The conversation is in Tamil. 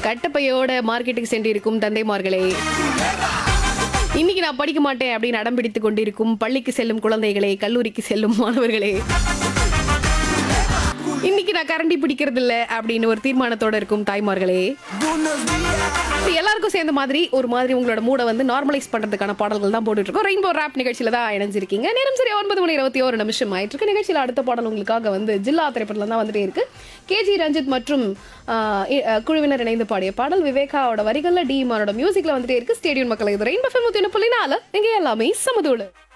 கட்டப்பையோட மார்க்கெட்டுக்கு சென்றிருக்கும் தந்தைமார்களே இன்னைக்கு நான் படிக்க மாட்டேன் அப்படின்னு அடம் பிடித்துக் கொண்டிருக்கும் பள்ளிக்கு செல்லும் குழந்தைகளே கல்லூரிக்கு செல்லும் மாணவர்களே இன்னைக்கு நான் கரண்டி பிடிக்கிறது இல்ல அப்படின்னு ஒரு தீர்மானத்தோட இருக்கும் தாய்மார்களே இது எல்லாருக்கும் சேர்ந்த மாதிரி ஒரு மாதிரி உங்களோட மூடை வந்து நார்மலைஸ் பண்றதுக்கான பாடல்கள் தான் போட்டுட்டு இருக்கோம் ரெயின்போ ராப் நிகழ்ச்சியில தான் இணைஞ்சிருக்கீங்க நேரம் சரி ஒன்பது மணி இருபத்தி ஒரு நிமிஷம் ஆயிட்டு இருக்கு நிகழ்ச்சியில அடுத்த பாடல் உங்களுக்காக வந்து ஜில்லா திரைப்படத்துல தான் வந்துட்டே இருக்கு கேஜி ரஞ்சித் மற்றும் ஆஹ், இ- அஹ், குழுவினர் இணைந்து பாடிய பாடல் விவேகாவோட வரிகள்ல டி மானோட மியூசிக்ல வந்துட்டே இருக்கு ஸ்டேடியம் மக்கள் இது ரெயின்போ ஃபில்ம் புள்ளி நாலு இங்க எல்லாமே சமதூடு